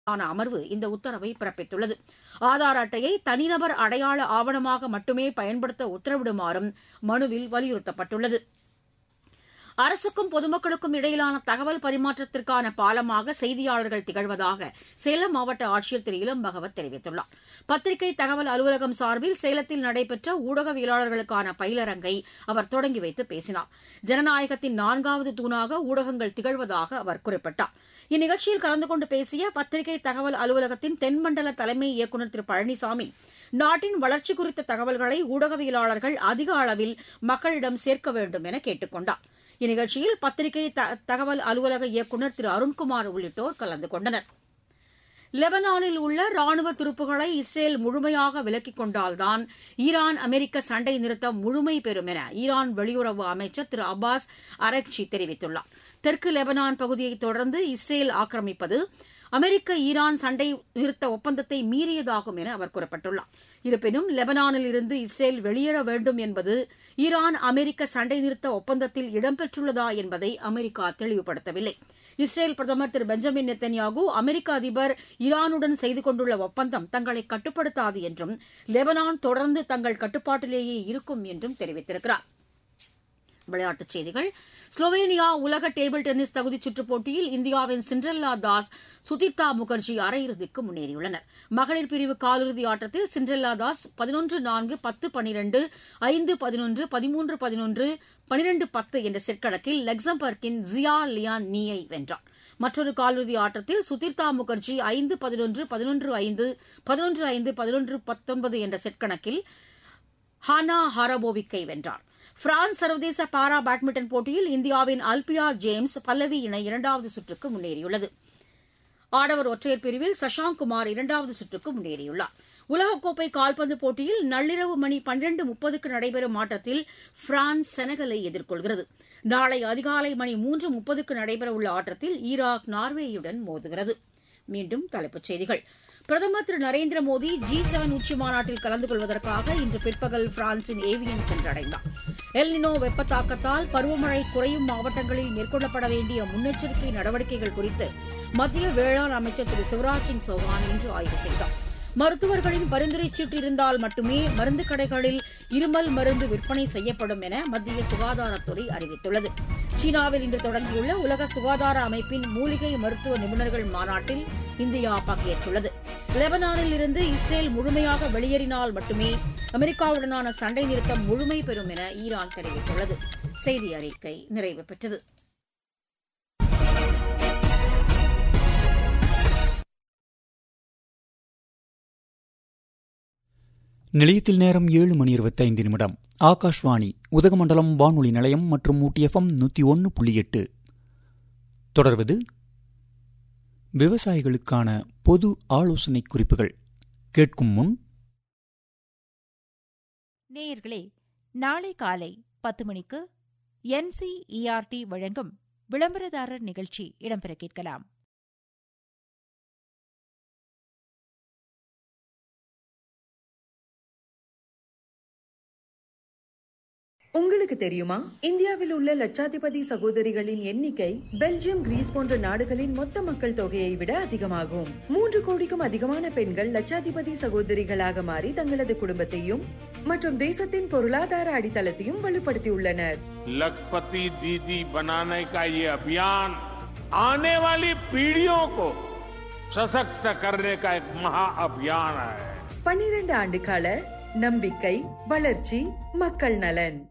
ஆன அமர்வு இந்த உத்தரவை பிறப்பித்துள்ளது ஆதார் அட்டையை தனிநபர் அடையாள ஆவணமாக மட்டுமே பயன்படுத்த உத்தரவிடுமாறும் மனுவில் வலியுறுத்தப்பட்டுள்ளது அரசுக்கும் பொதுமக்களுக்கும் இடையிலான தகவல் பரிமாற்றத்திற்கான பாலமாக செய்தியாளர்கள் திகழ்வதாக சேலம் மாவட்ட ஆட்சியர் திரு இளம் பகவத் தெரிவித்துள்ளார் பத்திரிகை தகவல் அலுவலகம் சார்பில் சேலத்தில் நடைபெற்ற ஊடகவியலாளர்களுக்கான பயிலரங்கை அவர் தொடங்கி வைத்து பேசினார் ஜனநாயகத்தின் நான்காவது தூணாக ஊடகங்கள் திகழ்வதாக அவர் குறிப்பிட்டார் இந்நிகழ்ச்சியில் கலந்து கொண்டு பேசிய பத்திரிகை தகவல் அலுவலகத்தின் தென்மண்டல தலைமை இயக்குநர் திரு பழனிசாமி நாட்டின் வளர்ச்சி குறித்த தகவல்களை ஊடகவியலாளர்கள் அதிக அளவில் மக்களிடம் சேர்க்க வேண்டும் என கேட்டுக் கொண்டார் இந்நிகழ்ச்சியில் பத்திரிகை தகவல் அலுவலக இயக்குநர் திரு அருண்குமார் உள்ளிட்டோர் கலந்து கொண்டனர் லெபனானில் உள்ள ராணுவ துருப்புகளை இஸ்ரேல் முழுமையாக விலக்கிக் கொண்டால்தான் ஈரான் அமெரிக்க சண்டை நிறுத்தம் முழுமை பெறும் என ஈரான் வெளியுறவு அமைச்சர் திரு அப்பாஸ் அரக்சி தெரிவித்துள்ளார் தெற்கு லெபனான் பகுதியை தொடர்ந்து இஸ்ரேல் ஆக்கிரமிப்பது அமெரிக்க ஈரான் சண்டை நிறுத்த ஒப்பந்தத்தை மீறியதாகும் என அவர் குறிப்பிட்டுள்ளார் இருப்பினும் லெபனானில் இருந்து இஸ்ரேல் வெளியேற வேண்டும் என்பது ஈரான் அமெரிக்க சண்டை நிறுத்த ஒப்பந்தத்தில் இடம்பெற்றுள்ளதா என்பதை அமெரிக்கா தெளிவுபடுத்தவில்லை இஸ்ரேல் பிரதமர் திரு பெஞ்சமின் நெத்தன்யாகு அமெரிக்க அதிபர் ஈரானுடன் செய்து கொண்டுள்ள ஒப்பந்தம் தங்களை கட்டுப்படுத்தாது என்றும் லெபனான் தொடர்ந்து தங்கள் கட்டுப்பாட்டிலேயே இருக்கும் என்றும் தெரிவித்திருக்கிறார் விளையாட்டுச் செய்திகள் ஸ்லோவேனியா உலக டேபிள் டென்னிஸ் தகுதிச் சுற்றுப் போட்டியில் இந்தியாவின் சிண்ட்ரெல்லா தாஸ் சுதிர்தா முகர்ஜி அரையிறுதிக்கு முன்னேறியுள்ளனர் மகளிர் பிரிவு காலிறுதி ஆட்டத்தில் சிண்ட்ரெல்லா தாஸ் பதினொன்று நான்கு பத்து பனிரெண்டு ஐந்து பதினொன்று பதிமூன்று பதினொன்று பனிரெண்டு பத்து என்ற செட் கணக்கில் லக்சம்பர்க்கின் ஜியா லியான் நீயை வென்றார் மற்றொரு காலிறுதி ஆட்டத்தில் சுதிர்தா முகர்ஜி ஐந்து பதினொன்று பதினொன்று ஐந்து பதினொன்று ஐந்து பதினொன்று பத்தொன்பது என்ற செட் கணக்கில் ஹானா ஹாரபோவிக்கை வென்றார் பிரான்ஸ் சர்வதேச பாரா பேட்மிண்டன் போட்டியில் இந்தியாவின் அல்பியா ஜேம்ஸ் பல்லவி இணை இரண்டாவது சுற்றுக்கு முன்னேறியுள்ளது ஆடவர் ஒற்றையர் பிரிவில் சஷாங்க் குமார் இரண்டாவது சுற்றுக்கு முன்னேறியுள்ளார் உலகக்கோப்பை கால்பந்து போட்டியில் நள்ளிரவு மணி பன்னிரண்டு முப்பதுக்கு நடைபெறும் ஆட்டத்தில் பிரான்ஸ் செனகலை எதிர்கொள்கிறது நாளை அதிகாலை மணி மூன்று முப்பதுக்கு நடைபெறவுள்ள ஆட்டத்தில் ஈராக் நார்வேயுடன் மோதுகிறது மீண்டும் தலைப்புச் செய்திகள் பிரதமர் திரு நரேந்திர மோடி ஜி செவன் உச்சி மாநாட்டில் கலந்து கொள்வதற்காக இன்று பிற்பகல் பிரான்சின் ஏவியன் சென்றடைந்தார் எல்னினோ வெப்ப தாக்கத்தால் பருவமழை குறையும் மாவட்டங்களில் மேற்கொள்ளப்பட வேண்டிய முன்னெச்சரிக்கை நடவடிக்கைகள் குறித்து மத்திய வேளாண் அமைச்சர் திரு சிவராஜ் சிங் சௌஹான் இன்று ஆய்வு செய்தார் மருத்துவர்களின் பரிந்துரை சீட்டு இருந்தால் மட்டுமே மருந்து கடைகளில் இருமல் மருந்து விற்பனை செய்யப்படும் என மத்திய சுகாதாரத்துறை அறிவித்துள்ளது சீனாவில் இன்று தொடங்கியுள்ள உலக சுகாதார அமைப்பின் மூலிகை மருத்துவ நிபுணர்கள் மாநாட்டில் இந்தியா பங்கேற்றுள்ளது லெபனானில் இருந்து இஸ்ரேல் முழுமையாக வெளியேறினால் மட்டுமே அமெரிக்காவுடனான சண்டை நிறுத்தம் முழுமை பெறும் என ஈரான் தெரிவித்துள்ளது செய்தி அறிக்கை நிறைவு பெற்றது நிலையத்தில் நேரம் ஏழு மணி இருபத்தைந்து நிமிடம் ஆகாஷ்வாணி உதகமண்டலம் வானொலி நிலையம் மற்றும் ஊட்டிஎஃப்எம் நூற்றி ஒன்று புள்ளி எட்டு தொடர்வது விவசாயிகளுக்கான பொது ஆலோசனை குறிப்புகள் கேட்கும் முன் நேயர்களே நாளை காலை பத்து மணிக்கு என்சிஇஆர்டி வழங்கும் விளம்பரதாரர் நிகழ்ச்சி இடம்பெற கேட்கலாம் உங்களுக்கு தெரியுமா இந்தியாவில் உள்ள லட்சாதிபதி சகோதரிகளின் எண்ணிக்கை பெல்ஜியம் கிரீஸ் போன்ற நாடுகளின் மொத்த மக்கள் தொகையை விட அதிகமாகும் மூன்று கோடிக்கும் அதிகமான பெண்கள் லட்சாதிபதி சகோதரிகளாக மாறி தங்களது குடும்பத்தையும் மற்றும் தேசத்தின் பொருளாதார அடித்தளத்தையும் வலுப்படுத்தியுள்ளனர் लखपति दीदी बनाने का ये अभियान आने वाली पीढ़ियों को सशक्त करने का एक महा अभियान है பன்னிரண்டு ஆண்டு கால நம்பிக்கை வளர்ச்சி மக்கள் நலன்